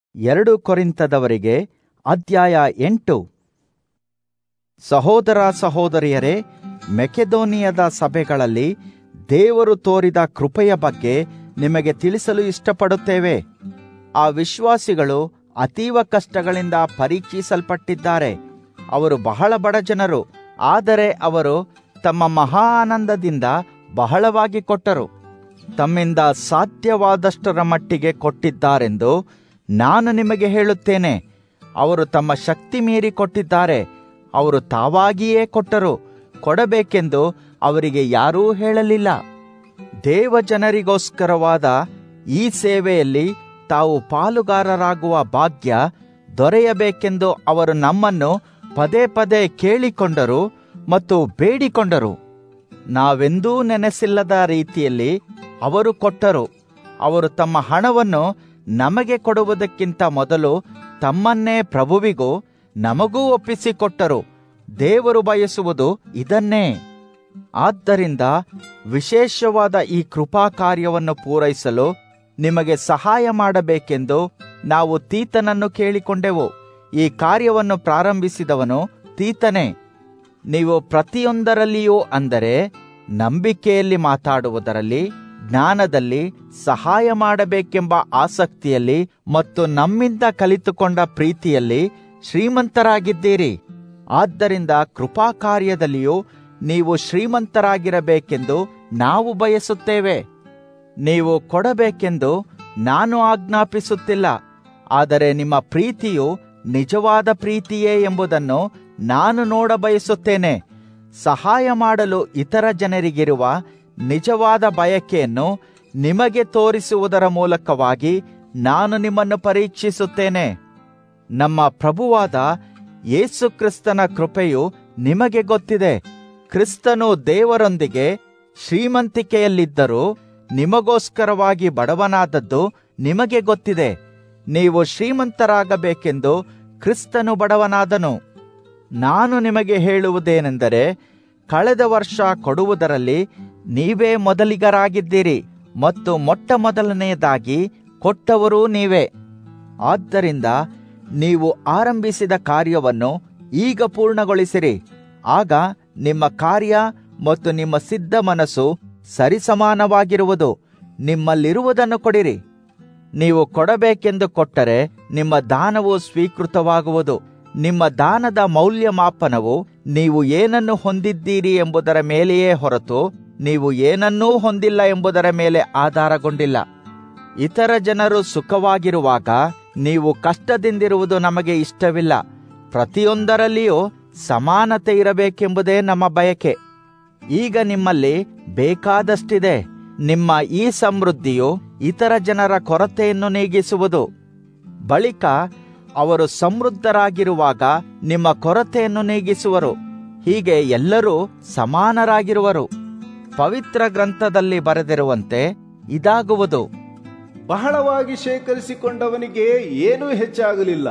ಎರಡು ಕೊರಿಂತದವರಿಗೆ ಅಧ್ಯಾಯ ಎಂಟು ಸಹೋದರ ಸಹೋದರಿಯರೇ ಮೆಕೆದೋನಿಯದ ಸಭೆಗಳಲ್ಲಿ ದೇವರು ತೋರಿದ ಕೃಪೆಯ ಬಗ್ಗೆ ನಿಮಗೆ ತಿಳಿಸಲು ಇಷ್ಟಪಡುತ್ತೇವೆ ಆ ವಿಶ್ವಾಸಿಗಳು ಅತೀವ ಕಷ್ಟಗಳಿಂದ ಪರೀಕ್ಷಿಸಲ್ಪಟ್ಟಿದ್ದಾರೆ ಅವರು ಬಹಳ ಬಡ ಜನರು ಆದರೆ ಅವರು ತಮ್ಮ ಮಹಾ ಆನಂದದಿಂದ ಬಹಳವಾಗಿ ಕೊಟ್ಟರು ತಮ್ಮಿಂದ ಸಾಧ್ಯವಾದಷ್ಟರ ಮಟ್ಟಿಗೆ ಕೊಟ್ಟಿದ್ದಾರೆಂದು ನಾನು ನಿಮಗೆ ಹೇಳುತ್ತೇನೆ ಅವರು ತಮ್ಮ ಶಕ್ತಿ ಮೀರಿ ಕೊಟ್ಟಿದ್ದಾರೆ ಅವರು ತಾವಾಗಿಯೇ ಕೊಟ್ಟರು ಕೊಡಬೇಕೆಂದು ಅವರಿಗೆ ಯಾರೂ ಹೇಳಲಿಲ್ಲ ದೇವ ಜನರಿಗೋಸ್ಕರವಾದ ಈ ಸೇವೆಯಲ್ಲಿ ತಾವು ಪಾಲುಗಾರರಾಗುವ ಭಾಗ್ಯ ದೊರೆಯಬೇಕೆಂದು ಅವರು ನಮ್ಮನ್ನು ಪದೇ ಪದೇ ಕೇಳಿಕೊಂಡರು ಮತ್ತು ಬೇಡಿಕೊಂಡರು ನಾವೆಂದೂ ನೆನೆಸಿಲ್ಲದ ರೀತಿಯಲ್ಲಿ ಅವರು ಕೊಟ್ಟರು ಅವರು ತಮ್ಮ ಹಣವನ್ನು ನಮಗೆ ಕೊಡುವುದಕ್ಕಿಂತ ಮೊದಲು ತಮ್ಮನ್ನೇ ಪ್ರಭುವಿಗೂ ನಮಗೂ ಒಪ್ಪಿಸಿಕೊಟ್ಟರು ದೇವರು ಬಯಸುವುದು ಇದನ್ನೇ ಆದ್ದರಿಂದ ವಿಶೇಷವಾದ ಈ ಕೃಪಾ ಕಾರ್ಯವನ್ನು ಪೂರೈಸಲು ನಿಮಗೆ ಸಹಾಯ ಮಾಡಬೇಕೆಂದು ನಾವು ತೀತನನ್ನು ಕೇಳಿಕೊಂಡೆವು ಈ ಕಾರ್ಯವನ್ನು ಪ್ರಾರಂಭಿಸಿದವನು ತೀತನೇ ನೀವು ಪ್ರತಿಯೊಂದರಲ್ಲಿಯೂ ಅಂದರೆ ನಂಬಿಕೆಯಲ್ಲಿ ಮಾತಾಡುವುದರಲ್ಲಿ ಜ್ಞಾನದಲ್ಲಿ ಸಹಾಯ ಮಾಡಬೇಕೆಂಬ ಆಸಕ್ತಿಯಲ್ಲಿ ಮತ್ತು ನಮ್ಮಿಂದ ಕಲಿತುಕೊಂಡ ಪ್ರೀತಿಯಲ್ಲಿ ಶ್ರೀಮಂತರಾಗಿದ್ದೀರಿ ಆದ್ದರಿಂದ ಕೃಪಾ ಕಾರ್ಯದಲ್ಲಿಯೂ ನೀವು ಶ್ರೀಮಂತರಾಗಿರಬೇಕೆಂದು ನಾವು ಬಯಸುತ್ತೇವೆ ನೀವು ಕೊಡಬೇಕೆಂದು ನಾನು ಆಜ್ಞಾಪಿಸುತ್ತಿಲ್ಲ ಆದರೆ ನಿಮ್ಮ ಪ್ರೀತಿಯು ನಿಜವಾದ ಪ್ರೀತಿಯೇ ಎಂಬುದನ್ನು ನಾನು ನೋಡಬಯಸುತ್ತೇನೆ ಸಹಾಯ ಮಾಡಲು ಇತರ ಜನರಿಗಿರುವ ನಿಜವಾದ ಬಯಕೆಯನ್ನು ನಿಮಗೆ ತೋರಿಸುವುದರ ಮೂಲಕವಾಗಿ ನಾನು ನಿಮ್ಮನ್ನು ಪರೀಕ್ಷಿಸುತ್ತೇನೆ ನಮ್ಮ ಪ್ರಭುವಾದ ಯೇಸು ಕ್ರಿಸ್ತನ ಕೃಪೆಯು ನಿಮಗೆ ಗೊತ್ತಿದೆ ಕ್ರಿಸ್ತನು ದೇವರೊಂದಿಗೆ ಶ್ರೀಮಂತಿಕೆಯಲ್ಲಿದ್ದರೂ ನಿಮಗೋಸ್ಕರವಾಗಿ ಬಡವನಾದದ್ದು ನಿಮಗೆ ಗೊತ್ತಿದೆ ನೀವು ಶ್ರೀಮಂತರಾಗಬೇಕೆಂದು ಕ್ರಿಸ್ತನು ಬಡವನಾದನು ನಾನು ನಿಮಗೆ ಹೇಳುವುದೇನೆಂದರೆ ಕಳೆದ ವರ್ಷ ಕೊಡುವುದರಲ್ಲಿ ನೀವೇ ಮೊದಲಿಗರಾಗಿದ್ದೀರಿ ಮತ್ತು ಮೊಟ್ಟ ಮೊದಲನೆಯದಾಗಿ ಕೊಟ್ಟವರೂ ನೀವೇ ಆದ್ದರಿಂದ ನೀವು ಆರಂಭಿಸಿದ ಕಾರ್ಯವನ್ನು ಈಗ ಪೂರ್ಣಗೊಳಿಸಿರಿ ಆಗ ನಿಮ್ಮ ಕಾರ್ಯ ಮತ್ತು ನಿಮ್ಮ ಸಿದ್ಧ ಮನಸ್ಸು ಸರಿಸಮಾನವಾಗಿರುವುದು ನಿಮ್ಮಲ್ಲಿರುವುದನ್ನು ಕೊಡಿರಿ ನೀವು ಕೊಡಬೇಕೆಂದು ಕೊಟ್ಟರೆ ನಿಮ್ಮ ದಾನವು ಸ್ವೀಕೃತವಾಗುವುದು ನಿಮ್ಮ ದಾನದ ಮೌಲ್ಯಮಾಪನವು ನೀವು ಏನನ್ನು ಹೊಂದಿದ್ದೀರಿ ಎಂಬುದರ ಮೇಲೆಯೇ ಹೊರತು ನೀವು ಏನನ್ನೂ ಹೊಂದಿಲ್ಲ ಎಂಬುದರ ಮೇಲೆ ಆಧಾರಗೊಂಡಿಲ್ಲ ಇತರ ಜನರು ಸುಖವಾಗಿರುವಾಗ ನೀವು ಕಷ್ಟದಿಂದಿರುವುದು ನಮಗೆ ಇಷ್ಟವಿಲ್ಲ ಪ್ರತಿಯೊಂದರಲ್ಲಿಯೂ ಸಮಾನತೆ ಇರಬೇಕೆಂಬುದೇ ನಮ್ಮ ಬಯಕೆ ಈಗ ನಿಮ್ಮಲ್ಲಿ ಬೇಕಾದಷ್ಟಿದೆ ನಿಮ್ಮ ಈ ಸಮೃದ್ಧಿಯು ಇತರ ಜನರ ಕೊರತೆಯನ್ನು ನೀಗಿಸುವುದು ಬಳಿಕ ಅವರು ಸಮೃದ್ಧರಾಗಿರುವಾಗ ನಿಮ್ಮ ಕೊರತೆಯನ್ನು ನೀಗಿಸುವರು ಹೀಗೆ ಎಲ್ಲರೂ ಸಮಾನರಾಗಿರುವರು ಪವಿತ್ರ ಗ್ರಂಥದಲ್ಲಿ ಬರೆದಿರುವಂತೆ ಇದಾಗುವುದು ಬಹಳವಾಗಿ ಶೇಖರಿಸಿಕೊಂಡವನಿಗೆ ಏನೂ ಹೆಚ್ಚಾಗಲಿಲ್ಲ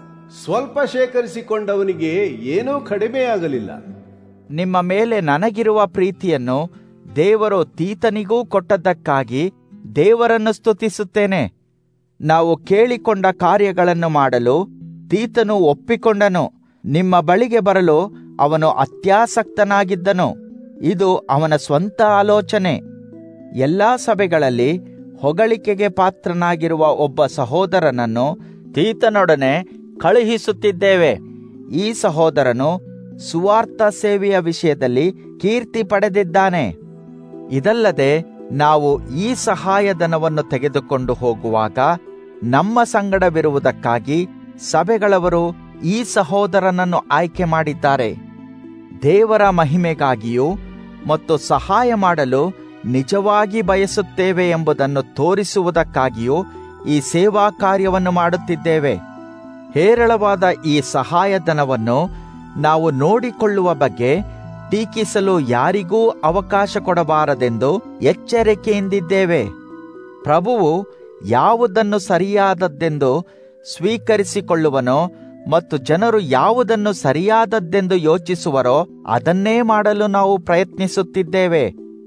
ಸ್ವಲ್ಪ ಶೇಖರಿಸಿಕೊಂಡವನಿಗೆ ಏನೂ ಕಡಿಮೆಯಾಗಲಿಲ್ಲ ನಿಮ್ಮ ಮೇಲೆ ನನಗಿರುವ ಪ್ರೀತಿಯನ್ನು ದೇವರು ತೀತನಿಗೂ ಕೊಟ್ಟದ್ದಕ್ಕಾಗಿ ದೇವರನ್ನು ಸ್ತುತಿಸುತ್ತೇನೆ ನಾವು ಕೇಳಿಕೊಂಡ ಕಾರ್ಯಗಳನ್ನು ಮಾಡಲು ತೀತನು ಒಪ್ಪಿಕೊಂಡನು ನಿಮ್ಮ ಬಳಿಗೆ ಬರಲು ಅವನು ಅತ್ಯಾಸಕ್ತನಾಗಿದ್ದನು ಇದು ಅವನ ಸ್ವಂತ ಆಲೋಚನೆ ಎಲ್ಲಾ ಸಭೆಗಳಲ್ಲಿ ಹೊಗಳಿಕೆಗೆ ಪಾತ್ರನಾಗಿರುವ ಒಬ್ಬ ಸಹೋದರನನ್ನು ತೀತನೊಡನೆ ಕಳುಹಿಸುತ್ತಿದ್ದೇವೆ ಈ ಸಹೋದರನು ಸುವಾರ್ಥ ಸೇವೆಯ ವಿಷಯದಲ್ಲಿ ಕೀರ್ತಿ ಪಡೆದಿದ್ದಾನೆ ಇದಲ್ಲದೆ ನಾವು ಈ ಸಹಾಯಧನವನ್ನು ತೆಗೆದುಕೊಂಡು ಹೋಗುವಾಗ ನಮ್ಮ ಸಂಗಡವಿರುವುದಕ್ಕಾಗಿ ಸಭೆಗಳವರು ಈ ಸಹೋದರನನ್ನು ಆಯ್ಕೆ ಮಾಡಿದ್ದಾರೆ ದೇವರ ಮಹಿಮೆಗಾಗಿಯೂ ಮತ್ತು ಸಹಾಯ ಮಾಡಲು ನಿಜವಾಗಿ ಬಯಸುತ್ತೇವೆ ಎಂಬುದನ್ನು ತೋರಿಸುವುದಕ್ಕಾಗಿಯೂ ಈ ಸೇವಾ ಕಾರ್ಯವನ್ನು ಮಾಡುತ್ತಿದ್ದೇವೆ ಹೇರಳವಾದ ಈ ಸಹಾಯಧನವನ್ನು ನಾವು ನೋಡಿಕೊಳ್ಳುವ ಬಗ್ಗೆ ಟೀಕಿಸಲು ಯಾರಿಗೂ ಅವಕಾಶ ಕೊಡಬಾರದೆಂದು ಎಚ್ಚರಿಕೆಯಿಂದಿದ್ದೇವೆ ಪ್ರಭುವು ಯಾವುದನ್ನು ಸರಿಯಾದದ್ದೆಂದು ಸ್ವೀಕರಿಸಿಕೊಳ್ಳುವನೋ ಮತ್ತು ಜನರು ಯಾವುದನ್ನು ಸರಿಯಾದದ್ದೆಂದು ಯೋಚಿಸುವರೋ ಅದನ್ನೇ ಮಾಡಲು ನಾವು ಪ್ರಯತ್ನಿಸುತ್ತಿದ್ದೇವೆ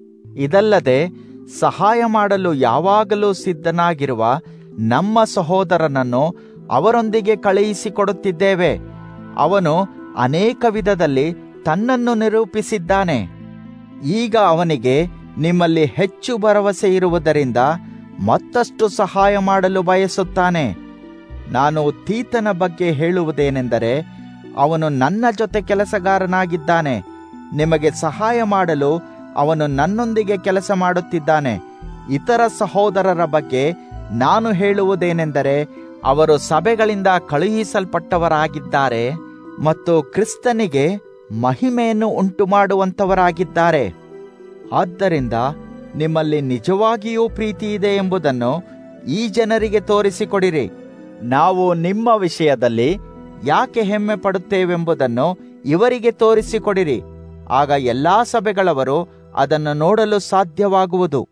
ಇದಲ್ಲದೆ ಸಹಾಯ ಮಾಡಲು ಯಾವಾಗಲೂ ಸಿದ್ಧನಾಗಿರುವ ನಮ್ಮ ಸಹೋದರನನ್ನು ಅವರೊಂದಿಗೆ ಕಳುಹಿಸಿಕೊಡುತ್ತಿದ್ದೇವೆ ಅವನು ಅನೇಕ ವಿಧದಲ್ಲಿ ತನ್ನನ್ನು ನಿರೂಪಿಸಿದ್ದಾನೆ ಈಗ ಅವನಿಗೆ ನಿಮ್ಮಲ್ಲಿ ಹೆಚ್ಚು ಭರವಸೆ ಇರುವುದರಿಂದ ಮತ್ತಷ್ಟು ಸಹಾಯ ಮಾಡಲು ಬಯಸುತ್ತಾನೆ ನಾನು ತೀತನ ಬಗ್ಗೆ ಹೇಳುವುದೇನೆಂದರೆ ಅವನು ನನ್ನ ಜೊತೆ ಕೆಲಸಗಾರನಾಗಿದ್ದಾನೆ ನಿಮಗೆ ಸಹಾಯ ಮಾಡಲು ಅವನು ನನ್ನೊಂದಿಗೆ ಕೆಲಸ ಮಾಡುತ್ತಿದ್ದಾನೆ ಇತರ ಸಹೋದರರ ಬಗ್ಗೆ ನಾನು ಹೇಳುವುದೇನೆಂದರೆ ಅವರು ಸಭೆಗಳಿಂದ ಕಳುಹಿಸಲ್ಪಟ್ಟವರಾಗಿದ್ದಾರೆ ಮತ್ತು ಕ್ರಿಸ್ತನಿಗೆ ಮಹಿಮೆಯನ್ನು ಉಂಟು ಮಾಡುವಂತವರಾಗಿದ್ದಾರೆ ಆದ್ದರಿಂದ ನಿಮ್ಮಲ್ಲಿ ನಿಜವಾಗಿಯೂ ಪ್ರೀತಿ ಇದೆ ಎಂಬುದನ್ನು ಈ ಜನರಿಗೆ ತೋರಿಸಿಕೊಡಿರಿ ನಾವು ನಿಮ್ಮ ವಿಷಯದಲ್ಲಿ ಯಾಕೆ ಹೆಮ್ಮೆ ಪಡುತ್ತೇವೆಂಬುದನ್ನು ಇವರಿಗೆ ತೋರಿಸಿಕೊಡಿರಿ ಆಗ ಎಲ್ಲಾ ಸಭೆಗಳವರು ಅದನ್ನು ನೋಡಲು ಸಾಧ್ಯವಾಗುವುದು